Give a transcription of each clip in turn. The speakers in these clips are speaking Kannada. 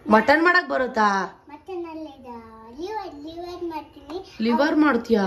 ಮಟನ್ ಮಾಡಕ್ ಬರುತ್ತಾ ಮತ್ತೆ ನಲ್ಲೆದ ಲಿವರ್ ಲಿವರ್ ಮಾಡ್ತೀನಿ ಲಿವರ್ ಮಾಡ್ತೀಯಾ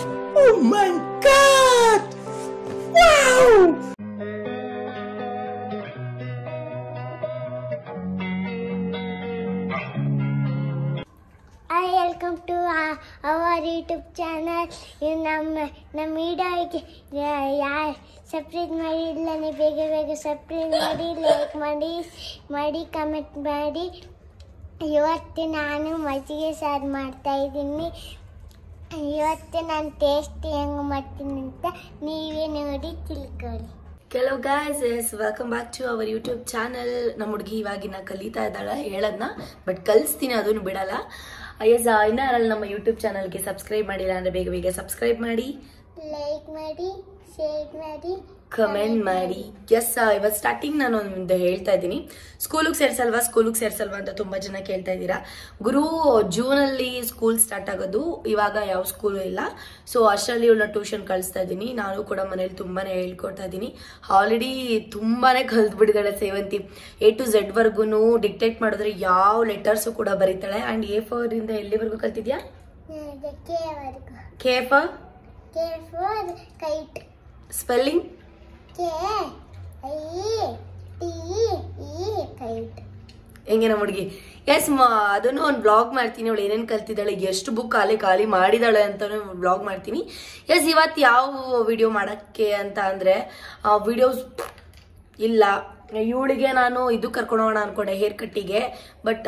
I welcome to our YouTube channel ನಮ್ಮ ನಮ್ಮ ವಿಡಿಯೋಗೆ ಯಾರು ಸಬ್ಸ್ಕ್ರೈಬ್ ಮಾಡಿಲ್ಲ ನೀವು ಬೇಗ ಬೇಗ ಸಬ್ಸ್ಕ್ರೈಬ್ ಮಾಡಿ ಲೈಕ್ ಮಾಡಿ ಮಾಡಿ ಕಮೆಂಟ್ ಮಾಡಿ ಇವತ್ತು ನಾನು ಮಜ್ಜಿಗೆ ಸಾರು ಮಾಡ್ತಾ ಇದ್ದೀನಿ ಇವತ್ತು ನಾನು ಟೇಸ್ಟ್ ಹೆಂಗೆ ಮಾಡ್ತೀನಿ ಅಂತ ನೀವೇ ನೋಡಿ ತಿಳ್ಕೊಳ್ಳಿ ಕೆಲವು guys yes welcome back to our YouTube channel ನಮ್ಮ ಹುಡುಗಿ ಇವಾಗಿನ ಕಲಿತಾ ಇದ್ದಾಳೆ ಹೇಳದ್ನ ಬಟ್ ಕಲಿಸ್ತೀನಿ ಅದನ್ನು ಬಿಡಲ್ಲ ಎಸ್ ಇನ್ನ ಯಾರಲ್ಲ ನಮ್ಮ ಯೂಟ್ಯೂಬ್ ಚಾನಲ್ಗೆ ಸಬ್ಸ್ಕ್ರೈಬ್ ಮಾಡಿಲ್ಲ ಅಂದ್ರೆ ಬೇಗ ಬೇಗ ಸಬ್ಸ್ಕ್ರೈಬ್ ಮಾಡಿ ಲೈಕ್ ಮಾಡಿ ಶೇರ್ ಮಾಡಿ ಕಮೆಂಟ್ ಮಾಡಿ ಎಸ್ ಇವತ್ತು ಸ್ಟಾರ್ಟಿಂಗ್ ನಾನು ಒಂದು ಹೇಳ್ತಾ ಇದ್ದೀನಿ ಸ್ಕೂಲಿಗೆ ಸೇರ್ಸಲ್ವಾ ಸ್ಕೂಲಿಗೆ ಸೇರ್ಸಲ್ವಾ ಅಂತ ತುಂಬಾ ಜನ ಕೇಳ್ತಾ ಇದ್ದೀರಾ ಗುರು ಜೂನಲ್ಲಿ ಸ್ಕೂಲ್ ಸ್ಟಾರ್ಟ್ ಆಗೋದು ಇವಾಗ ಯಾವ ಸ್ಕೂಲ್ ಇಲ್ಲ ಸೊ ಅಷ್ಟರಲ್ಲಿ ಇವಳನ್ನ ಟ್ಯೂಷನ್ ಕಳಿಸ್ತಾ ಇದ್ದೀನಿ ನಾನು ಕೂಡ ಮನೇಲಿ ತುಂಬಾನೇ ಹೇಳ್ಕೊಡ್ತಾ ಇದ್ದೀನಿ ಆಲ್ರೆಡಿ ತುಂಬಾನೇ ಕಲ್ತ್ಬಿಟ್ಟಿದ್ದಾಳೆ ಸೇವಂತಿ ಎ ಟು ಝೆಡ್ ವರ್ಗು ಡಿಕ್ಟೇಟ್ ಮಾಡಿದ್ರೆ ಯಾವ ಲೆಟರ್ಸು ಕೂಡ ಬರೀತಾಳೆ ಅಂಡ್ ಎ ಫೋರ್ ಇಂದ ಎಲ್ಲಿವರೆಗೂ ಕಲ್ತಿದ್ಯಾ ಕೆವರೆಗೂ ಕೆ ಫ K for kite spelling K I T E kite ಹೆಂಗೆ ನಮ್ಮ ಹುಡುಗಿ ಎಸ್ ಅದನ್ನು ಒಂದು ಬ್ಲಾಗ್ ಮಾಡ್ತೀನಿ ಅವಳು ಏನೇನು ಕಲ್ತಿದ್ದಾಳೆ ಎಷ್ಟು ಬುಕ್ ಖಾಲಿ ಖಾಲಿ ಮಾಡಿದಾಳೆ ಅಂತಾನು ಬ್ಲಾಗ್ ಮಾಡ್ತೀನಿ ಎಸ್ ಇವತ್ತು ಯಾವ ವಿಡಿಯೋ ಮಾಡೋಕ್ಕೆ ಅಂತ ಅಂದರೆ ವಿಡಿಯೋಸ್ ಇಲ್ಲ ಇವಳಿಗೆ ನಾನು ಇದು ಕರ್ಕೊಂಡು ಹೋಗೋಣ ಅನ್ಕೊಂಡೆ ಹೇರ್ ಕಟ್ಟಿಗೆ ಬಟ್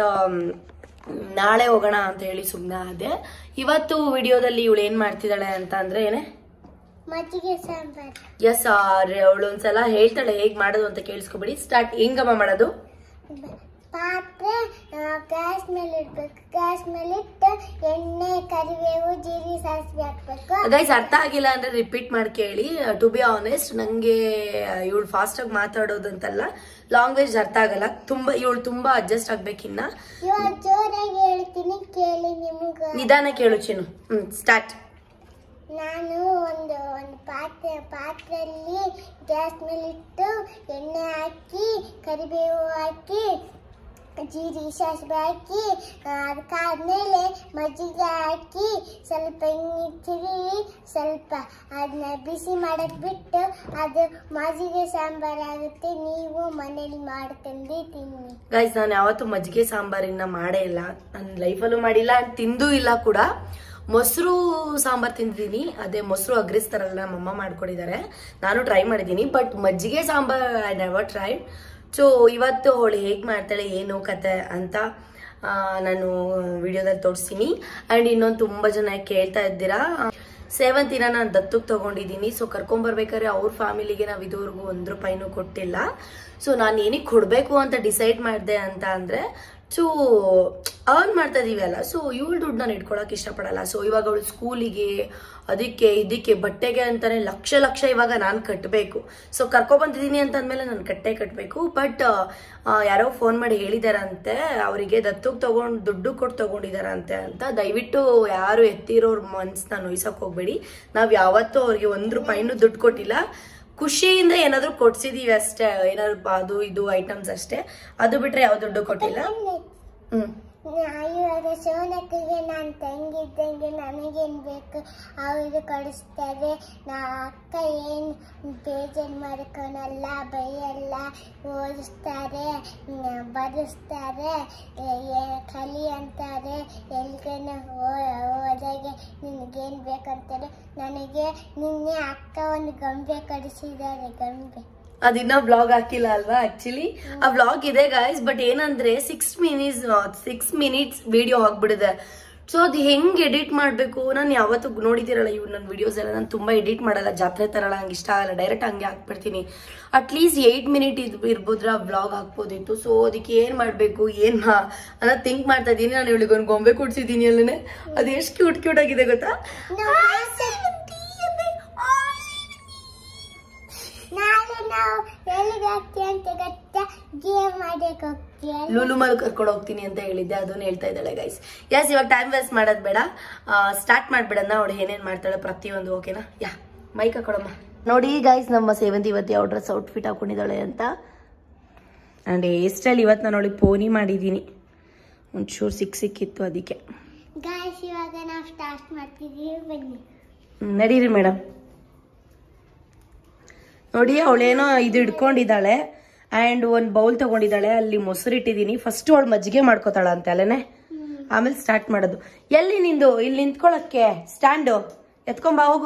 ನಾಳೆ ಹೋಗೋಣ ಅಂತ ಹೇಳಿ ಸುಮ್ಮನೆ ಆದೆ ಇವತ್ತು ವಿಡಿಯೋದಲ್ಲಿ ಇವಳು ಏನು ಮಾಡ್ತಿದ್ದಾಳೆ ಅಂತ ಅಂದರೆ ಏನೇ ಮಜ್ಜಿಗೆ ಸಾಂಬಾರ್ ಎಸ್ ಅವಳು ಒಂದ್ಸಲ ಹೇಳ್ತಾಳೆ ಹೇಗೆ ಮಾಡೋದು ಅಂತ ಕೇಳಿಸ್ಕೊಬೇಡಿ ಸ್ಟಾರ್ಟ್ ಹೆಂಗಮ್ಮ ಮಾಡೋದು ಬ- ಪಾತ್ರೆ ಗ್ಯಾಸ್ ಮೇಲೆ ಇಡ್ಬೇಕು ಗ್ಯಾಸ್ ಮೇಲೆ ಇಟ್ಟು ಎಣ್ಣೆ ಕರಿಬೇವು ಜೀರಿಗೆ ಸಾಸಿವೆ ಹಾಕ್ಬೇಕು ಗೈಸ್ ಅರ್ಥ ಆಗಿಲ್ಲ ಅಂದ್ರೆ ರಿಪೀಟ್ ಮಾಡಿ ಕೇಳಿ ಟು ಬಿ ಆನೆಸ್ಟ್ ನಂಗೆ ಇವಳು ಫಾಸ್ಟ್ ಆಗಿ ಮಾತಾಡೋದಂತಲ್ಲ ಲಾಂಗ್ವೇಜ್ ಅರ್ಥ ಆಗಲ್ಲ ತುಂಬಾ ಇವಳು ತುಂಬಾ ಅಡ್ಜಸ್ಟ್ ಆಗ್ಬೇಕಿನ್ನ ಇವಾಗ ಜೋರಾಗಿ ಹೇಳ್ತೀನಿ ಕೇಳಿ ನಿಮ್ಗೆ ನಿಧಾನ ಕೇಳು ಚಿನ್ನು ಹ್ಮ್ ಸ್ಟಾರ್ಟ್ ನಾನು ಒಂದು ಒಂದು ಪಾತ್ರೆ ಪಾತ್ರೆಯಲ್ಲಿ ಗ್ಯಾಸ್ ಮೇಲೆ ಇಟ್ಟು ಎಣ್ಣೆ ಹಾಕಿ ಕರಿಬೇವು ಹಾಕಿ ಜೀರಿಗೆ ಸಾಸಿವೆ ಹಾಕಿ ಅದಕ್ಕಾದ್ಮೇಲೆ ಮಜ್ಜಿಗೆ ಹಾಕಿ ಸ್ವಲ್ಪ ಎಣ್ಣೆ ತಿರುಗಿ ಸ್ವಲ್ಪ ಅದನ್ನ ಬಿಸಿ ಮಾಡಕ್ ಬಿಟ್ಟು ಅದು ಮಜ್ಜಿಗೆ ಸಾಂಬಾರ್ ಆಗುತ್ತೆ ನೀವು ಮನೇಲಿ ಮಾಡ್ಕೊಂಡು ತಿನ್ನಿ ಗೈಸ್ ನಾನು ಯಾವತ್ತೂ ಮಜ್ಜಿಗೆ ಸಾಂಬಾರಿನ ಮಾಡೇ ಇಲ್ಲ ನನ್ನ ಲೈಫಲ್ಲೂ ಮಾಡಿಲ್ಲ and ತಿಂದೂ ಇಲ್ಲ ಕೂಡ ಮೊಸರು ಸಾಂಬಾರ್ ತಿಂದಿದ್ದೀನಿ ಅದೇ ಮೊಸರು ಅಗ್ರಿಸ್ತಾರಲ್ಲ ನಮ್ಮಮ್ಮ ಮಾಡ್ಕೊಡಿದ್ದಾರೆ ನಾನು ಟ್ರೈ ಮಾಡಿದ್ದೀನಿ ಬಟ್ ಮಜ್ಜಿಗೆ sambar I never try so ಇವತ್ತು ಅವಳು ಹೇಗೆ ಮಾಡ್ತಾಳೆ ಏನು ಕತೆ ಅಂತ ಆ, ನಾನು ವಿಡಿಯೋದಲ್ಲಿ ತೋರಿಸ್ತೀನಿ ಆ್ಯಂಡ್ ಇನ್ನೊಂದು ತುಂಬ ಜನ ಕೇಳ್ತಾ ಇದ್ದೀರಾ ಸೇವಂತಿನ ನಾನು ದತ್ತಕ್ಕೆ ತಗೊಂಡಿದ್ದೀನಿ ಸೊ ಕರ್ಕೊಂಬರ್ಬೇಕಾದ್ರೆ ಅವ್ರ ಫ್ಯಾಮಿಲಿಗೆ ನಾವು ಇದುವರೆಗೂ ಒಂದು ರೂಪಾಯಿನೂ ಕೊಟ್ಟಿಲ್ಲ ಸೊ ನಾನು ಏನಕ್ಕೆ ಕೊಡಬೇಕು ಅಂತ ಡಿಸೈಡ್ ಮಾಡಿದೆ ಅಂತ ಅಂದರೆ ಸೊ ಅರ್ನ್ ಮಾಡ್ತಾ ಇದೀವಿ ಅಲ್ಲ ಸೊ ಇವಳು ದುಡ್ಡು ನಾನು ಇಟ್ಕೊಳಕ್ಕೆ ಇಷ್ಟಪಡಲ್ಲ ಸೊ ಇವಾಗ ಅವಳು ಸ್ಕೂಲಿಗೆ ಅದಕ್ಕೆ ಇದಕ್ಕೆ ಬಟ್ಟೆಗೆ ಅಂತಾನೆ ಲಕ್ಷ ಲಕ್ಷ ಇವಾಗ ನಾನು ಕಟ್ಟಬೇಕು ಸೊ ಕರ್ಕೊಬಂದಿದ್ದೀನಿ ಅಂತ ಅಂದಮೇಲೆ ನಾನು ಕಟ್ಟೆ ಕಟ್ಟಬೇಕು ಬಟ್ ಯಾರೋ ಫೋನ್ ಮಾಡಿ ಹೇಳಿದಾರಂತೆ ಅವರಿಗೆ ದತ್ತಕ್ಕೆ ತಗೊಂಡು ದುಡ್ಡು ಕೊಟ್ಟು ತಗೊಂಡಿದಾರಂತೆ ಅಂತ ದಯವಿಟ್ಟು ಯಾರು ಎತ್ತಿರೋರ್ ಮನ್ಸನ್ನ ನೋಯ್ಸಕ್ ಹೋಗ್ಬೇಡಿ ನಾವು ಯಾವತ್ತೂ ಅವ್ರಿಗೆ ಒಂದು ರೂಪಾಯಿನೂ ದುಡ್ಡು ಕೊಟ್ಟಿಲ್ಲ ಖುಷಿಯಿಂದ ಏನಾದರೂ ಕೊಡ್ಸಿದೀವಿ ಅಷ್ಟೇ ಏನಾದ್ರು ಅದು ಇದು ಐಟಮ್ಸ್ ಅಷ್ಟೇ ಅದು ಬಿಟ್ರೆ ಯಾವ ದುಡ್ಡು ಕೊಟ್ಟಿಲ್ಲ ಹ್ಮ್ ಇವಾಗ ಸೋನಕ್ಕಿಗೆ ನಾನು ತಂಗಿದ್ದಂಗೆ ನನಗೇನು ಬೇಕು ಅವರು ಕೊಡಿಸ್ತಾರೆ ನಾ ಅಕ್ಕ ಏನು ಬೇಜಾರು ಮಾಡ್ಕೊಳಲ್ಲ ಬೈಯಲ್ಲ ಓದಿಸ್ತಾರೆ ನ- ಬರೆಸ್ತಾರೆ ಏ- ಏ- ಕಲಿ ಅಂತಾರೆ ಎಲ್ಗನ ಹೋದಾಗೆ ನಿನಗೇನು ಬೇಕಂತಾರೆ ನನಗೆ ನಿನ್ನೆ ಅಕ್ಕ ಒಂದು ಗೊಂಬೆ ಕೊಡಿಸಿದ್ದಾರೆ ಗೊಂಬೆ ಅದಿನ್ನ ಬ್ಲಾಗ್ ಹಾಕಿಲ್ಲ ಅಲ್ವಾ ಆಕ್ಚುಲಿ ಆ ಬ್ಲಾಗ್ ಇದೆ ಗಾಯ್ಸ್ ಬಟ್ ಏನಂದ್ರೆ six minutes six minutes video ಆಗ್ಬಿಡಿದೆ ಸೊ ಅದು ಹೆಂಗ್ ಎಡಿಟ್ ಮಾಡಬೇಕು ನಾನು ಯಾವತ್ತೂ ನೋಡಿದಿರಲ್ಲ ಇವ್ ನನ್ನ ವಿಡಿಯೋಸ್ ಎಲ್ಲ ನಾನು ತುಂಬಾ ಎಡಿಟ್ ಮಾಡಲ್ಲ ಜಾತ್ರೆ ತರಲ್ಲ ಹಂಗೆ ಇಷ್ಟ ಆಗಲ್ಲ ಡೈರೆಕ್ಟ್ ಹಂಗೆ ಹಾಕ್ಬಿಡ್ತೀನಿ ಅಟ್ಲೀಸ್ಟ್ ಏಯ್ಟ್ ಮಿನಿಟ್ ಇದು ಇರ್ಬೋದ್ರ ಬ್ಲಾಗ್ ಹಾಕ್ಬೋದಿತ್ತು ಸೊ ಅದಕ್ಕೆ ಏನು ಮಾಡಬೇಕು ಏನು ಅನ್ನೋ ಥಿಂಕ್ ಮಾಡ್ತಾ ಇದ್ದೀನಿ ನಾನು ಇವಳಿಗೆ ಒಂದು ಗೊಂಬೆ ಕೊಡ್ಸಿದ್ದೀನಿ ಅಲ್ಲೇ ಅದು ಎಷ್ಟು ಕ್ಯೂಟ್ ಕ್ಯೂಟ್ ಆಗಿದೆ ಗೊತ್ತಾ ನಾಳೆ ನಾವು ಎಲ್ಲಿಗೆ ಹೋಗ್ತೀವಿ ಅಂತ ಗೊತ್ತಾ ಗೇಮ್ ಮಾಡಕ್ಕೆ ಹೋಗ್ತೀವಿ ಲೂಲು ಮಾಲ್ ಕರ್ಕೊಂಡು ಹೋಗ್ತೀನಿ ಅಂತ ಹೇಳಿದ್ದೆ ಅದನ್ನ ಹೇಳ್ತಾ ಇದ್ದಾಳೆ ಗೈಸ್ ಯಸ್ ಇವಾಗ ಟೈಮ್ ವೇಸ್ಟ್ ಮಾಡೋದು ಬೇಡ ಸ್ಟಾರ್ಟ್ ಮಾಡ್ಬಿಡೋಣ ಅವಳು ಏನೇನ್ ಮಾಡ್ತಾಳೆ ಪ್ರತಿಯೊಂದು ಓಕೆನಾ ಯಾ ಮೈಕ್ ಹಾಕೊಳಮ್ಮ ನೋಡಿ ಗೈಸ್ ನಮ್ಮ ಸೇವಂತಿ ಇವತ್ತು ಯಾವ ಡ್ರೆಸ್ ಔಟ್ಫಿಟ್ ಹಾಕೊಂಡಿದ್ದಾಳೆ ಅಂತ ಅಂಡ್ ಹೇರ್ ಸ್ಟೈಲ್ ಇವತ್ತು ನಾನು ಅವಳಿಗೆ ಪೋನಿ ಮಾಡಿದ್ದೀನಿ ಒಂಚೂರು ಸಿಕ್ ಸಿಕ್ಕಿತ್ತು ಅದಕ್ಕೆ ಗಾಯ್ಸ್ ಇವಾಗ ನಾವು ಸ್ಟಾರ್ಟ್ ಮಾಡ್ತಿದ್ದೀವಿ ಬನ್ನಿ ಹ್ಮ್, ನಡೀರಿ ಮೇಡಮ್ ನೋಡಿ ಅವಳೇನೋ ಇದು ಇಟ್ಕೊಂಡಿದ್ದಾಳೆ ಆ್ಯಂಡ್ ಒಂದು ಬೌಲ್ ತಗೊಂಡಿದ್ದಾಳೆ ಅಲ್ಲಿ ಮೊಸರು ಇಟ್ಟಿದ್ದೀನಿ ಫಸ್ಟ್ ಅವಳು ಮಜ್ಜಿಗೆ ಮಾಡ್ಕೋತಾಳ ಅಂತೆ ಅಲ್ಲೇನೆ ಆಮೇಲೆ ಸ್ಟಾರ್ಟ್ ಮಾಡೋದು ಎಲ್ಲಿ ನಿಂದು ಇಲ್ಲಿ ನಿಂತ್ಕೊಳ್ಳೋಕ್ಕೆ ಸ್ಟ್ಯಾಂಡು ಎತ್ಕೊಂಬಾ ಹೋಗು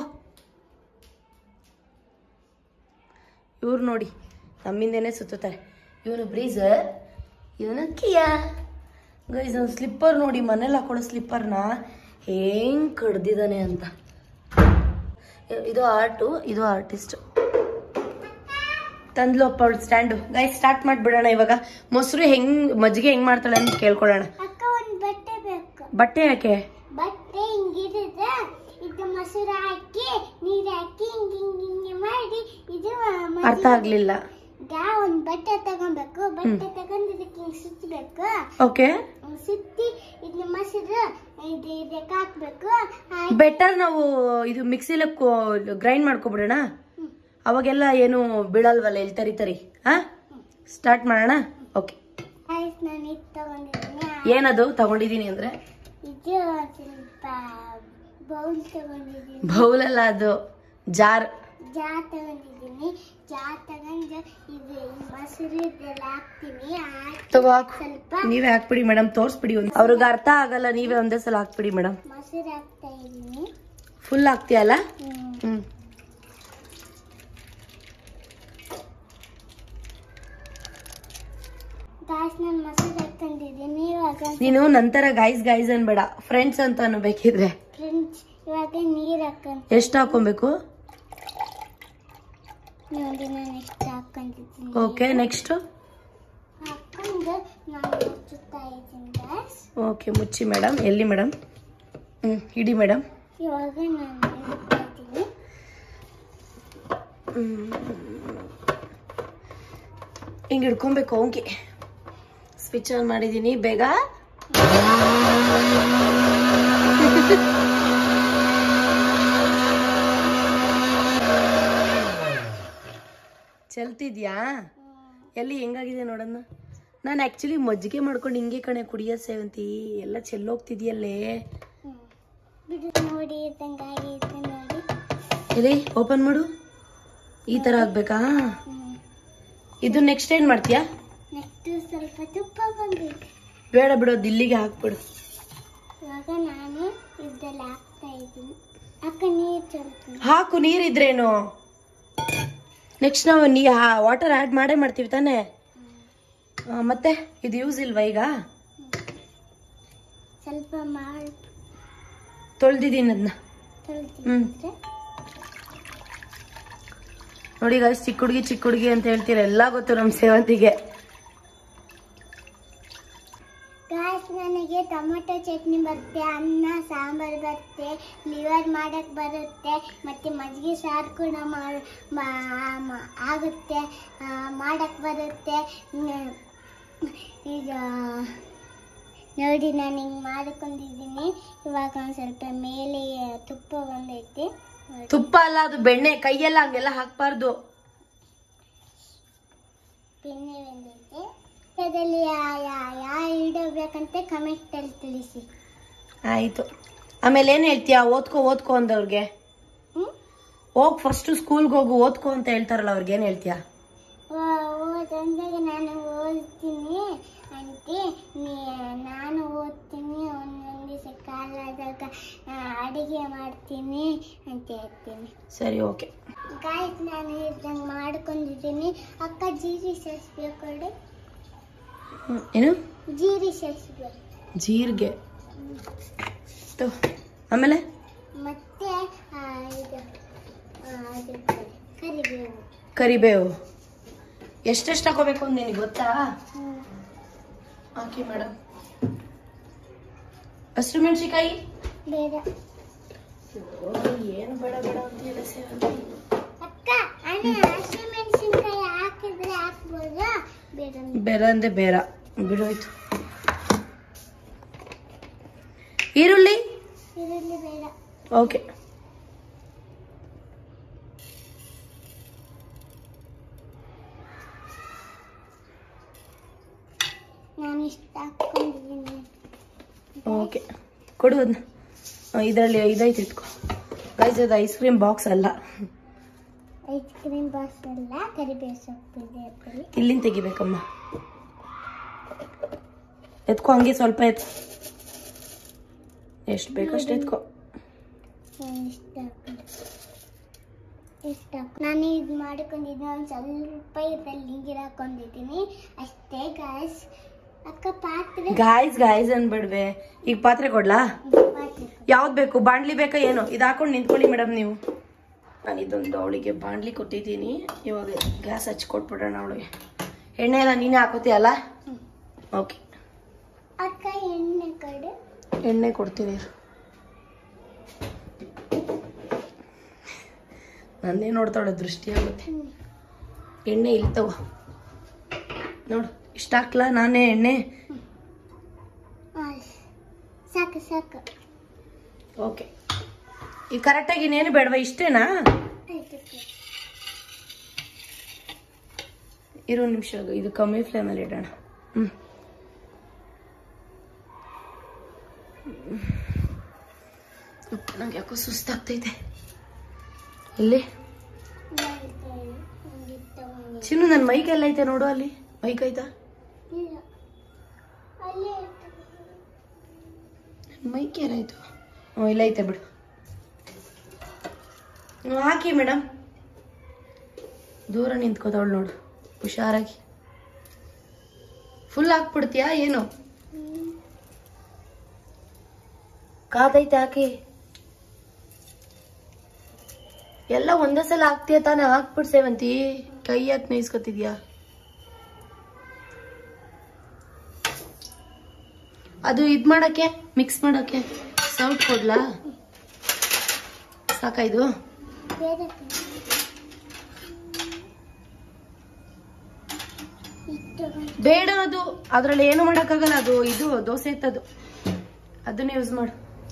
ಇವ್ರು ನೋಡಿ ನಮ್ಮಿಂದೇನೆ ಸುತ್ತುತ್ತಾರೆ ಇವನು ಬ್ರೀಸರ್ ಇವನು ಕಿಯಾ ಗೈಸ್ ಅವ್ನು ಸ್ಲಿಪ್ಪರ್ ನೋಡಿ ಮನೇಲಿ ಹಾಕೊಳ್ಳೋ ಸ್ಲಿಪ್ಪರ್ನ ಹೆಂಗ್ ಕಡ್ದಿದ್ದಾನೆ ಅಂತ ಇದು ಆರ್ಟು ಇದು ಆರ್ಟಿಸ್ಟ್ ತಂದ್ಲೊಪ್ಪ ಅವಳು ಸ್ಟ್ಯಾಂಡು ಗೈಸ್ ಸ್ಟಾರ್ಟ್ ಮಾಡ್ಬಿಡೋಣ ಇವಾಗ ಮೊಸರು ಹೆಂಗ್ ಮಜ್ಜಿಗೆ ಹೆಂಗ್ ಮಾಡ್ತಾಳೆ ಅಂತ ಕೇಳ್ಕೊಳ್ಳೋಣ ಅಕ್ಕ ಒಂದು ಬಟ್ಟೆ ಬೇಕು ಬಟ್ಟೆ ಯಾಕೆ ಬಟ್ಟೆ ಹಿಂಗಿರುತ್ತೆ ಇದು ಮೊಸರು ಹಾಕಿ ನೀರು ಹಾಕಿ ಹಿಂಗ್ ಹಿಂಗ್ ಹಿಂಗೆ ಮಾಡಿ ಇದು ಮಜ್ಜಿಗೆ- ಅರ್ಥ ಆಗ್ಲಿಲ್ಲ ಈಗ ಒಂದು ಬಟ್ಟೆ ತಗೊಬೇಕು ಬಟ್ಟೆ ತಗೊಂಡು ಇದಕ್ಕೆ ಹಿಂಗ್ ಸುತ್ತಬೇಕು ಓಕೆ ಹಿಂಗ್ ಸುತ್ತಿ ಇದನ್ನ ಮೊಸರು ಇದು ಇದಕ್ಕೆ ಹಾಕ್ಬೇಕು ಹಾಕಿ ಬೆಟರ್ ನಾವು ಇದು ಮಿಕ್ಸಿಲಿ ಗ್ರೈಂಡ್ ಮಾಡ್ಕೊಬಿಡೋಣ ಅವಾಗೆಲ್ಲ ಏನು ಬೀಳಲ್ವಲ್ಲ ಎಲ್ಲಿ ತರಿ ತರಿ ಹಾ ಸ್ಟಾರ್ಟ್ ಮಾಡೋಣ ಓಕೆ ಆಯ್ತು ನಾನು ಇದು ತಗೊಂಡಿದ್ದೀನಿ ಏನದು ತಗೊಂಡಿದ್ದೀನಿ ಅಂದ್ರೆ ಇದು ಒಂದ್ ಸ್ವಲ್ಪ ಬೌಲ್ ತಗೊಂಡಿದ್ದೀನಿ ಬೌಲಲ್ಲ ಅದು ಜಾರ್ ಜಾ ತಗೊಂಡಿದ್ದೀನಿ ಜಾ ತಗೊಂಡು ಇದು ಈ ಮೊಸರು ಇದೆಲ್ಲ ಹಾಕ್ತೀನಿ ಹಾಕಿ ತಗೋ ಹಾಕು ಸ್ವಲ್ಪ ನೀವೇ ಹಾಕ್ಬಿಡಿ ಮೇಡಮ್ ತೋರಿಸ್ಬಿಡಿ ಒಂದು ಅವ್ರಿಗೆ ಅರ್ಥ ಆಗಲ್ಲ ನೀವೇ ಒಂದೇ ಸಲ ಹಾಕ್ಬಿಡಿ ಮೇಡಮ್ ಮೊಸರು ಹಾಕ್ತಾ ಇದ್ದೀನಿ ಫುಲ್ ಹಾಕ್ತೀಯಲ್ಲ ಹ್ಮ್. ಹ್ಮ್ ಗಾಯ್ಸ್ ನಾನು ಮೊಸರು ಹಾಕೊಂಡಿದ್ದೀನಿ ಇವಾಗ ನೀನು ನಂತರ ಗಾಯ್ಸ್ ಗಾಯ್ಸ್ ಅನ್ಬೇಡ ಫ್ರೆಂಡ್ಸ್ ಅಂತ ಬೇಕಿದ್ರೆ ಫ್ರೆಂಡ್ಸ್ ಇವಾಗ ನೀರು ಹಾಕೊಂತ ಎಷ್ಟು ಹಾಕೊಬೇಕು ನೋಡಿ ನಾನು ಎಷ್ಟು ಹಾಕೊಂಡಿದ್ದೀನಿ ಓಕೆ ನೆಕ್ಸ್ಟ್ ಹಾಕೊಂಡು ನಾನು ಮುಚ್ಚುತ್ತಾ ಇದ್ದೀನಿ ಗಾಯ್ಸ್ ಓಕೆ ಮುಚ್ಚಿ ಮೇಡಮ್ ಎಲ್ಲಿ ಮೇಡಮ್ ಹ್ಮ್ ಇಡಿ ಮೇಡಮ್ ಇವಾಗ ನಾನು ಇಡ್ತಾ ಇದ್ದೀನಿ ಹಿಂಗೆ ಹಿಡ್ಕೊಬೇಕು ಅವನ್ಗೆ ಸ್ವಿಚ್ ಆನ್ ಮಾಡಿದ್ದೀನಿ ಬೇಗ ಚೆಲ್ತಿದ್ಯಾ ಎಲ್ಲಿ ಹೆಂಗಾಗಿದೆ ನೋಡೋಣ ನಾನು ಆ್ಯಕ್ಚುಲಿ ಮಜ್ಜಿಗೆ ಮಾಡ್ಕೊಂಡು ಹಿಂಗೆ ಕಣೆ ಕುಡಿಯೋ ಸೇವಂತಿ ಎಲ್ಲ ಚೆಲ್ಲೋಗ್ತಿದ್ಯಲ್ಲೇ ಹ್ಮ್. ಬಿಡು ನೋಡಿ ಇದ್ದಂಗೆ ಆಗೈತೆ ನೋಡಿ ಎಲ್ಲಿ ಓಪನ್ ಮಾಡು ಈ ಥರ ಆಗ್ಬೇಕಾ ಹ್ಮ್. ಇದು ನೆಕ್ಸ್ಟ್ ಏನು ಮಾಡ್ತೀಯಾ ನೆಕ್ಸ್ಟ್ ಸ್ವಲ್ಪ ತುಪ್ಪ ಬಂದಿದೆ ಬೇಡ ಬಿಡೋದು ಇಲ್ಲಿಗೆ ಹಾಕ್ಬಿಡು ಇವಾಗ ನಾನು ಇದೆಲ್ಲ ಹಾಕ್ತಾ ಇದ್ದೀನಿ ಅಕ್ಕ ನೀರು ಚೆಲ್ತೀನಿ ಹಾಕು ನೀರಿದ್ರೇನು ನೆಕ್ಸ್ಟ್ ನಾವು ನೀ ವಾಟರ್ ಆ್ಯಡ್ ಮಾಡೇ ಮಾಡ್ತೀವಿ ತಾನೇ ಆ, ಮತ್ತೆ ಇದು ಯೂಸ್ ಇಲ್ವಾ ಈಗ ಸ್ವಲ್ಪ ಮಾಡಿ ತೊಳ್ದಿದ್ದೀನಿ ಅದನ್ನ ಹ್ಮ್. ತೊಳ್ದಿದ್ರೆ ನೋಡಿ ಗಾಯ್ಸ್ ಚಿಕ್ಕ ಹುಡುಗಿ ಚಿಕ್ಕ ಹುಡುಗಿ ಅಂತ ಹೇಳ್ತೀರ ಎಲ್ಲ ಗೊತ್ತು ನಮ್ಮ ಸೇವಂತಿಗೆ ಗಾಯ್ಸ್ ನನಗೆ ಟೊಮೆಟೊ ಚಟ್ನಿ ಬರುತ್ತೆ ಅನ್ನ ಸಾಂಬಾರು ಬರುತ್ತೆ ಲಿವರ್ ಮಾಡಕ್ ಬರುತ್ತೆ ಮತ್ತೆ ಮಜ್ಜಿಗೆ ಸಾರು ಕೂಡ ಮಾಡ್- ಮಾ- ಮಾ- ಆಗುತ್ತೆ ಆ, ಮಾಡಕ್ ಬರುತ್ತೆ ನ- ಈಗ ನೋಡಿ ನಾನು ಹಿಂಗೆ ಮಾಡಿಕೊಂಡಿದ್ದೀನಿ ಇವಾಗ ಒಂದು ಸ್ವಲ್ಪ ಮೇಲೆ ತುಪ್ಪ ಬಂದೈತಿ ನೋಡಿ. ತುಪ್ಪ ಅಲ್ಲ ಅದು ಬೆಣ್ಣೆ ಕೈಯೆಲ್ಲ ಹಂಗೆಲ್ಲ ಹಾಕ್ಬಾರ್ದು ಬೆಣ್ಣೆ ಬಂದೈತೆ ಅದರಲ್ಲಿ ಯಾವ ಇಡಬೇಕಂತ ಕಮೆಂಟಲ್ಲಿ ತಿಳಿಸಿ ಆಯ್ತು ಆಮೇಲೆ ಏನ್ ಹೇಳ್ತೀಯಾ ಓದ್ಕೋ ಓದ್ಕೋ ಅಂದವ್ರಿಗೆ ಹ್ಞೂ ಹೋಗ್ ಫಸ್ಟ್ ಸ್ಕೂಲ್ಗೆ ಹೋಗು ಓದ್ಕೋ ಅಂತ ಹೇಳ್ತಾರಲ್ಲ ಅವ್ರಿಗೆ ಏನ್ ಹೇಳ್ತೀಯಾ ಓದಂದಾಗ ನಾನು ಓದ್ತೀನಿ ಅಂತೆ ನೀ- ನಾನು ಓದ್ತೀನಿ ಒಂದೊಂದು ದಿವಸ ಕಾಲಾದಾಗ ಅಡಿಗೆ ಮಾಡ್ತೀನಿ ಅಂತ ಹೇಳ್ತೀನಿ ಸರಿ ಓಕೆ ಗಾಯ್ಸ್ ನಾನು ಇದ್ದಂಗೆ ಮಾಡ್ಕೊಂಡಿದ್ದೀನಿ ಅಕ್ಕ ಜೀರಿ ಸಾಸಿವೆ ಕೊಡು ಏನು ಜೀರಿ ಸಾಸಿವೆ ಜೀರಿಗೆ ತೊ. ಆಮೇಲೆ ಮತ್ತೆ ಆ, ಇದು ಆ, ಅದು ಕರಿಬೇವು ಕರಿಬೇವು ಎಷ್ಟೆಷ್ಟು ಹಾಕೋಬೇಕು ಅಂತ ನಿನಗೆ ಗೊತ್ತಾ ಹ್ಮ್. ಹಾಕಿ ಮೇಡಮ್ ಹಸಿರು ಮೆಣಸಿಕಾಯಿ ಬೇಡ ಏನು ಬೇಡ ಬೇಡ ಅಂತ ಹೇಳಿ ಸೇವಂತಿ ಅಕ್ಕ ಅಣ್ಣ ಹಸಿಮೆಣಸಿನ್ಕಾಯಿ ಹಾಕಿದ್ರೆ ಹಾಕ್ಬೋದಾ ಬೇಡ ಬೇಡ ಅಂದ್ರೆ ಬೇಡ ಬಿಡೋಯ್ತು ಈರುಳ್ಳಿ ಈರುಳ್ಳಿ ಬೇಡ ಓಕೆ ನಾನು ಇಷ್ಟ ಹಾಕೊಂಡಿದ್ದೀನಿ ಓಕೆ ಕೊಡು ಅದನ್ನ ಇದರಲ್ಲಿ ಇದೈತೆ ಇಟ್ಕೊ ಗೈಸ್ ಅದು ಐಸ್ ಕ್ರೀಮ್ ಬಾಕ್ಸ್ ಅಲ್ಲ ಐಸ್ ಕ್ರೀಮ್ ಬಾಕ್ಸ್ ಎಲ್ಲ ಕರಿಬೇವು ಸೊಪ್ಪಿದೆ ಅದರಲ್ಲಿ ಇಲ್ಲಿಂದ ತೆಗಿಬೇಕಮ್ಮ ಎತ್ಕೊ ಹಂಗೆ ಸ್ವಲ್ಪ ಎತ್ಕೊ ಎಷ್ಟು ಬೇಕಷ್ಟು ಎತ್ಕೊ ಇಷ್ಟ ಇಷ್ಟ ನಾನು ಇದು ಮಾಡ್ಕೊಂಡಿದ್ದೀನಿ ಒಂದು ಸ್ವಲ್ಪ ಇದ್ರಲ್ಲಿ ನೀರು ಹಾಕೊಂಡಿದ್ದೀನಿ ಅಷ್ಟೇ ಗಾಯ್ಸ್ ಅಕ್ಕ ಪಾತ್ರೆ ಗಾಯ್ಸ್ ಗಾಯ್ಸ್ ಅನ್ಬಿಡ್ವೆ ಈಗ ಪಾತ್ರೆ ಕೊಡ್ಲಾ ಪಾತ್ರೆ ಯಾವ್ದು ಬೇಕು ಬಾಣ್ಲಿ ಬೇಕಾ ಏನು ಇದು ಹಾಕೊಂಡು ನಿಂತ್ಕೊಳ್ಳಿ ಮೇಡಮ್ ನೀವು ನಾನು ಇದೊಂದು ಅವಳಿಗೆ ಬಾಣ್ಲಿ ಕೊಟ್ಟಿದ್ದೀನಿ ಇವಾಗ ಗ್ಯಾಸ್ ಹಚ್ಚಿ ಕೊಟ್ಬಿಡೋಣ ಅವಳಿಗೆ ಎಣ್ಣೆ ಎಲ್ಲ ನೀನೇ ಹಾಕೋತೀಯಲ್ಲ ಹ್ಮ್. ಓಕೆ ಅಕ್ಕ ಎಣ್ಣೆ ಕಡೆ ಎಣ್ಣೆ ಕೊಡ್ತೀನಿ ಇರು. ನನ್ನೇ ನೋಡ್ತಾಳೆ ದೃಷ್ಟಿ ಆಗುತ್ತೆ ಹ್ಮ್. ಎಣ್ಣೆ ಇಲ್ಲಿ ತಗೋ ನೋಡು ಇಷ್ಟ ಹಾಕ್ಲಾ ನಾನೇ ಎಣ್ಣೆ ಆ, ಸಾಕು ಸಾಕು ಓಕೆ ಈಗ ಕರೆಕ್ಟಾಗಿ ಇನ್ನೇನು ಬೇಡವಾ ಇಷ್ಟೇನಾ ಆಯ್ತು ಅಕ್ಕ. ಇರೋ ನಿಮಿಷ ಇದು ಕಮ್ಮಿ ಫ್ಲೇಮಲ್ಲಿ ಇಡೋಣ ಹ್ಞೂ ನಂಗೆ ಯಾಕೋ ಸುಸ್ತಾಗ್ತೈತೆ ಇಲ್ಲಿ ನಾನು ಇದು ತಗೊಂಡೆ. ಚಿನ್ನು ನನ್ನ ಮೈಗೆಲ್ಲ ಐತೆ ನೋಡು ಅಲ್ಲಿ ಮೈಕ್ ಐತಾ ಇಲ್ಲ ಅಲ್ಲೇ ಮೈಕ್ ಏನಾಯ್ತು ಹ್ಞೂ ಇಲ್ಲ ಐತೆ ಬಿಡು ಹ್ಞೂ ಹಾಕಿ ಮೇಡಮ್ ದೂರ ನಿಂತ್ಕೋತಾವಳು ನೋಡು ಹುಷಾರಾಗಿ ಫುಲ್ ಹಾಕ್ಬಿಡ್ತೀಯಾ ಏನು ಹ್ಮ್. ಕಾದೈತೆ ಹಾಕಿ ಎಲ್ಲ ಒಂದೇ ಸಲ ಹಾಕ್ತೀಯ ತಾನೇ ಹಾಕ್ಬಿಡ್ ಸೇವಂತಿ ಕೈ ಯಾಕೆ ನೈಸ್ಕೊತಿದ್ಯಾ ಅದು ಇದ್ ಮಾಡಕ್ಕೆ ಮಿಕ್ಸ್ ಮಾಡಕ್ಕೆ ಸೌಟ್ ಕೊಡ್ಲಾ ಸಾಕಾಯ್ದು ಬೇರೆ ಕಡೆ. ಇದು ತಗೊಂಡೆ. ಬೇಡ ಅದು ಅದ್ರಲ್ಲಿ ಏನು ಮಾಡಕ್ಕಾಗಲ್ಲ ಅದು ಇದು ದೋಸೆ ಇತ್ತದು ಅದನ್ನ ಯೂಸ್ ಮಾಡು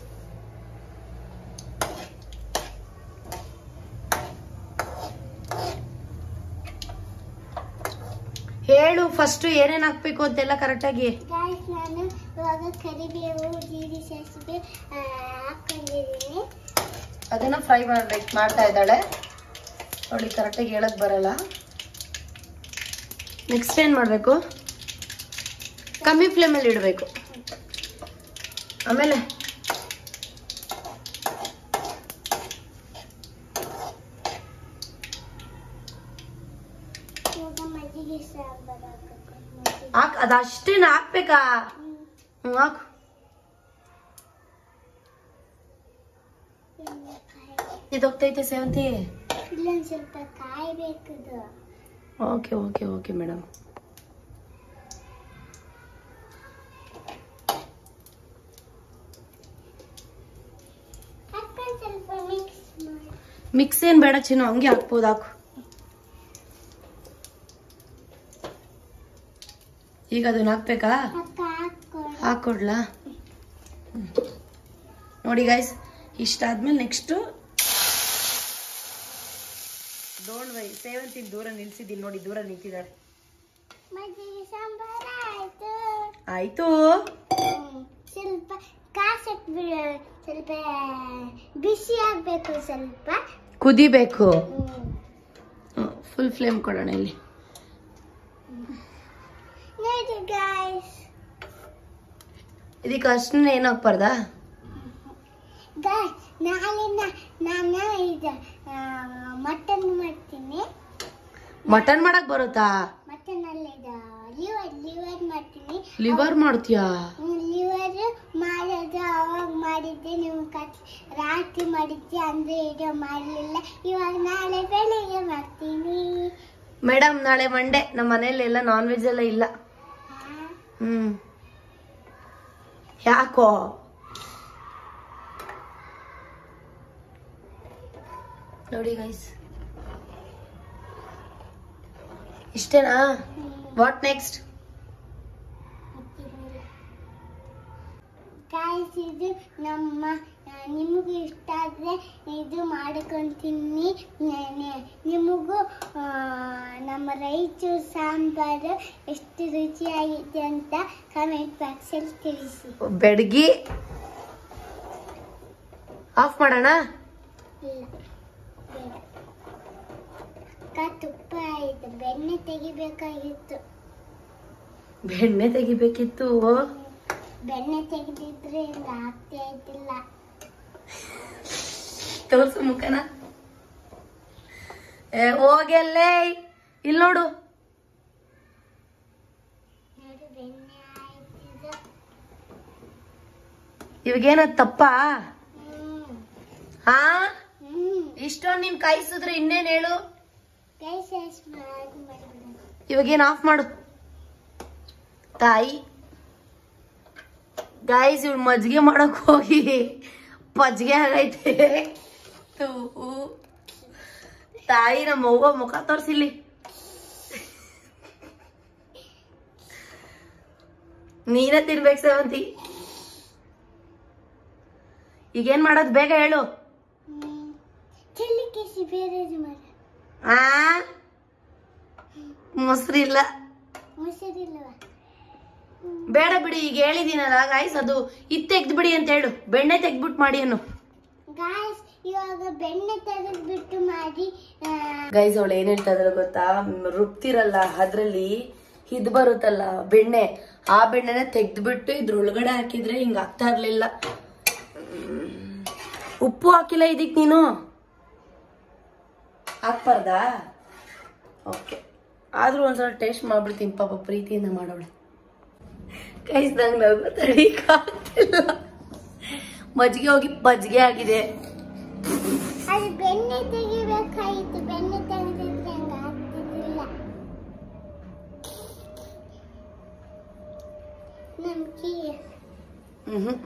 ಹೇಳು ಫಸ್ಟ್ ಏನೇನ್ ಹಾಕ್ಬೇಕು ಅಂತೆಲ್ಲ ಕರೆಕ್ಟಾಗಿ ಗಾಯ್ಸ್ ನಾನು ಇವಾಗ ಕರಿಬೇವು ಜೀರಿಗೆ ಸಾಸಿವೆ ಆ, ಹಾಕೊಂಡಿದ್ದೀನಿ ಅದನ್ನ ಫ್ರೈ ಮಾಡ್ಬೇಕು ಮಾಡ್ತಾ ಇದ್ದಾಳೆ ಅವಳಿಗೆ ಕರೆಕ್ಟಾಗಿ ಹೇಳಕ್ ಬರಲ್ಲ ನೆಕ್ಸ್ಟ್ ಏನ್ ಮಾಡ್ಬೇಕು ಕಮ್ಮಿ ಫ್ಲೇಮಲ್ಲಿ ಇಡಬೇಕು ಆಮೇಲೆ ಇವಾಗ ಮಜ್ಜಿಗೆ ಸಾಂಬಾರು ಹಾಕಕ್ಕೆ ಮಜ್ಜಿಗೆ. ಹಾಕ್ ಅದಷ್ಟೇನ ಹಾಕ್ಬೇಕಾ ಹ್ಮ್. ಹ್ಞೂ ಹಾಕು ಇನ್ನು ಕಾಯಿ ಇದು ಹೋಗ್ತೈತೆ ಸೇವಂತಿ ಇಲ್ಲೊಂದು ಸ್ವಲ್ಪ ಕಾಯ್ಬೇಕದು ಓಕೆ ಓಕೆ ಓಕೆ ಮೇಡಮ್ ಹಾಕೊಂಡು ಸ್ವಲ್ಪ ಮಿಕ್ಸ್ ಮಾಡಿ ಮಿಕ್ಸ್ ಏನ್ ಬೇಡ ಚಿನ್ನು ಹಂಗೆ ಹಾಕ್ಬೋದು ಹಾಕು ಈಗ ಅದನ್ನ ಹಾಕ್ಬೇಕಾ ಅಕ್ಕ ಹಾಕೊಂಡು ಹಾಕೊಡ್ಲಾ ಹ್ಮ್. ನೋಡಿ ಗೈಸ್ ಇಷ್ಟಾದ್ಮೇಲೆ ನೆಕ್ಸ್ಟು ಡೋಂಟ್ ವೈ ಸೇವಂತಿ ದೂರ ನಿಲ್ಸಿದ್ದೀನಿ ನೋಡಿ ದೂರ ನಿಂತಿದ್ದಾಳೆ ಮಜ್ಜಿಗೆ ಸಾಂಬಾರು ಆಯ್ತು ಆಯ್ತು ಹ್ಮ್. ಸ್ವಲ್ಪ ಕಾಸಕ್ ಬಿಡ ಸ್ವಲ್ಪ ಬಿಸಿ ಆಗ್ಬೇಕು ಸ್ವಲ್ಪ ಕುದಿಬೇಕು ಹ್ಮ್. ಫುಲ್ ಫ್ಲೇಮ್ ಕೊಡೋಣ ಇಲ್ಲಿ ನೋಡಿ ಗಾಯ್ಸ್ ಇದಕ್ಕೆ ಅಷ್ಟನ್ನ ಏನು ಹಾಕ್ಬಾರ್ದಾ ಗಾಯ್ಸ್ ನಾಳೆ ನಾ- ನಾನು ಇದು ಮಟನ್ ಮಾಡ್ತೀನಿ ಮಟನ್ ಮಾಡಕ್ ಬರುತ್ತಾ ಮಟನ್ ಅಲ್ಲ ಇದು ಲಿವರ್ ಲಿವರ್ ಮಾಡ್ತೀನಿ ಲಿವರ್ ಮಾಡ್ತೀಯಾ ಲಿವರ್ ಮಾಡೋದು ಅವಾಗ ಮಾಡಿದ್ದೆ ನೀವು ಕಟ್ ರಾತ್ರಿ ಮಾಡಿದ್ದೆ ಅಂದ್ರೆ ಇದು ಮಾಡಲಿಲ್ಲ ಇವಾಗ ನಾಳೆ ಬೆಳಿಗ್ಗೆ ಮಾಡ್ತೀನಿ ಮೇಡಮ್ ನಾಳೆ ಮಂಡೇ ನಮ್ಮ ಮನೇಲಿ ಎಲ್ಲ ನಾನ್ ವೆಜ್ ಎಲ್ಲ ಇಲ್ಲ ಹಾ. ಹ್ಮ್ ಯಾಕೋ ನೋಡಿ ಗೈಸ್ ಇಷ್ಟೇನಾ ವಾಟ್ ನೆಕ್ಸ್ಟ್ ಗಾಯ್ಸ್ ಇದು ನಮ್ಮ ಆ, ನಿಮಗೂ ಇಷ್ಟ ಆದರೆ ಇದು ಮಾಡ್ಕೊಂತೀನಿ ನಿಮಗೂ ಆ, ನಮ್ಮ ರೈಚೂರು ಸಾಂಬಾರು ಎಷ್ಟು ರುಚಿಯಾಗಿದೆ ಅಂತ ಕಮೆಂಟ್ ಬಾಕ್ಸಲ್ಲಿ ತಿಳಿಸಿ ಬೆಡಗಿ ಆಫ್ ಮಾಡೋಣ ಇಲ್ಲ ಬೇಡ ಅಕ್ಕ ತುಪ್ಪ ಆಯಿತು ಬೆಣ್ಣೆ ತೆಗಿಬೇಕಾಗಿತ್ತು ಬೆಣ್ಣೆ ತೆಗಿಬೇಕಿತ್ತು ಬೆಣ್ಣೆ ತೆಗೆದಿದ್ರೆ ಇಲ್ಲ ಆಗ್ತಾ ಇದ್ದಿಲ್ಲ ತೋರ್ಸು ಮುಖನ ಏ ಹೋಗೆಲ್ಲೇ ಇಲ್ಲಿ ನೋಡು ನೋಡಿ ಬೆಣ್ಣೆ ಆಯ್ತಿದೆ ಇವಾಗೇನ ತಪ್ಪಾ ಹ್ಮ್ ಹಾ ಹ್ಮ್ ಇಷ್ಟೊಂದು ನೀನ್ ಕಾಯಿಸಿದ್ರೆ ಇನ್ನೇನ್ ಹೇಳು ಕೈ ಸೇಸ್ ಮಾಡಿ ಮಾಡಿಬಿಡೋಣ ಇವಾಗೇನ್ ಆಫ್ ಮಾಡು ತಾಯಿ ಗಾಯ್ಸ್ ಇವ್ಳು ಮಜ್ಜಿಗೆ ಮಾಡಕ್ ಹೋಗಿ ಮಜ್ಜಿಗೆ ಆಗೈತೆ ಥೂ. ತಾಯಿ ನಮ್ಮ ಅವ್ವ ಮುಖ ತೋರ್ಸಿಲ್ಲಿ ನೀನೇ ತಿನ್ಬೇಕು ಸೇವಂತಿ ಈಗೇನ್ ಮಾಡೋದು ಬೇಗ ಹೇಳು ಹ್ಮ್ ಚಿಲ್ಲಿ ಕೇಸಿ ಬೇರೆದು ಮಾಡ ಆ ಮೊಸರಿಲ್ಲ ಮೊಸರಿಲ್ಲವ ಬೇಡ ಬಿಡಿ ಈಗ ಹೇಳಿದೀನಲ್ಲ ಗಾಯ್ಸ್ ಅದು ಇದ್ ತೆಗ್ದು ಬಿಡಿ ಅಂತ ಹೇಳು ಬೆಣ್ಣೆ ತೆಗ್ದ್ಬಿಟ್ಟು ಮಾಡಿ ಅನ್ನು ಗಾಯ್ಸ್ ಇವಾಗ ಬೆಣ್ಣೆ ತೆಗೆದ್ಬಿಟ್ಟು ಮಾಡಿ ಆ, ಗೈಸ್ ಅವಳು ಏನ್ ಹೇಳ್ತಾ ಇದ್ರೆ ಗೊತ್ತಾ ಮ್, ರುಬ್ತಿರಲ್ಲ ಅದ್ರಲ್ಲಿ ಇದ್ ಬರುತ್ತಲ್ಲ ಬೆಣ್ಣೆ ಆ ಬೆಣ್ಣೆನ ತೆಗ್ದ್ಬಿಟ್ಟು ಇದ್ರೊಳಗಡೆ ಹಾಕಿದ್ರೆ ಹಿಂಗ ಆಗ್ತಾ ಇರ್ಲಿಲ್ಲ ಹ್ಮ್. ಉಪ್ಪು ಹಾಕಿಲ್ಲ ಇದಕ್ ನೀನು ಹಾಕ್ಬಾರ್ದಾ ಓಕೆ ಆದ್ರೂ ಒಂದ್ಸಲ ಟೇಸ್ಟ್ ಮಾಡ್ಬಿಡ್ತೀನಿ ಪಾಪ ಪ್ರೀತಿಯಿಂದ ಮಾಡೋಳೆ ಗೈಸ್ ನಂಗೆ ನಗು ತಡೀಕಾಗ್ತಿಲ್ಲ ಮಜ್ಜಿಗೆ ಹೋಗಿ ಮಜ್ಜಿಗೆ ಆಗಿದೆ ಅದು ಬೆಣ್ಣೆ ತೆಗಿಬೇಕಾಗಿತ್ತು ಬೆಣ್ಣೆ ತೆಗೆದಿದ್ರೆ ಹಂಗ ಆಗ್ತಿದ್ದಿಲ್ಲ ನಮ್ಗೆ ಹ್ಮ್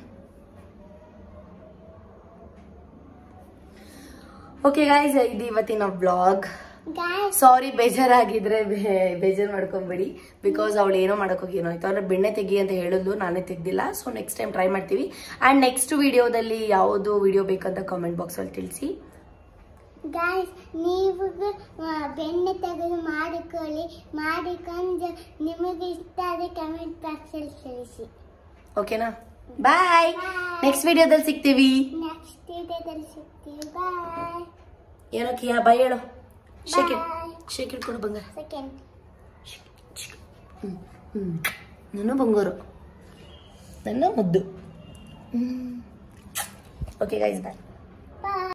ಓಕೆ ಗಾಯ್ಸ್ ಇದು ಇವತ್ತಿನ ಬ್ಲಾಗ್ ಗಾಯ್ಸ್ ಸಾರಿ ಬೇಜಾರಾಗಿದ್ರೆ ಬೇ- ಬೇಜಾರ್ ಮಾಡ್ಕೊಂಬೇಡಿ ಬಿಕಾಸ್ ಅವಳು ಏನೋ ಮಾಡಕ್ ಹೋಗಿ ಏನೋ ಆಯ್ತು ಅಂದ್ರೆ ಬೆಣ್ಣೆ ತೆಗಿ ಅಂತ ಹೇಳಿದ್ಲು ನಾನೇ ತೆಗ್ದಿಲ್ಲ ಸೊ ನೆಕ್ಸ್ಟ್ ಟೈಮ್ ಟ್ರೈ ಮಾಡ್ತೀವಿ ಅಂಡ್ ನೆಕ್ಸ್ಟ್ ವಿಡಿಯೋದಲ್ಲಿ ಯಾವುದು ವಿಡಿಯೋ ಬೇಕಂತ ಕಾಮೆಂಟ್ ಬಾಕ್ಸ್ ಅಲ್ಲಿ ತಿಳಿಸಿ ಗಾಯ್ಸ್ ನೀವು ಆ, ಬೆಣ್ಣೆ ತೆಗೆದು ಮಾಡಿಕೊಳ್ಳಿ ಮಾಡಿಕೊಂಡು ನಿಮಗೆ ಇಷ್ಟ ಆದರೆ ಕಮೆಂಟ್ ಬಾಕ್ಸಲ್ಲಿ ತಿಳಿಸಿ ಓಕೆನಾ ಬಾಯ್ ನೆಕ್ಸ್ಟ್ ವಿಡಿಯೋದಲ್ಲಿ ಸಿಗ್ತೀವಿ ನೆಕ್ಸ್ಟ್ ವಿಡಿಯೋದಲ್ಲಿ ಸಿಗ್ತೀವಿ ಬಾಯ್ ಏನೋ ಕಿಯಾ ಬಾಯ್ ಹೇಳು shake it Bye. Shake it ಕೊಡು ಬಂಗಾರ ಸೆಕೆಂಡ್ ಹ್ಮ್ ಹ್ಮ್ ನನ್ನ ಬಂಗಾರು ನನ್ನ ಮುದ್ದು ಓಕೆ ಗೈಸ್ ಬಾಯ್ ಬಾಯ್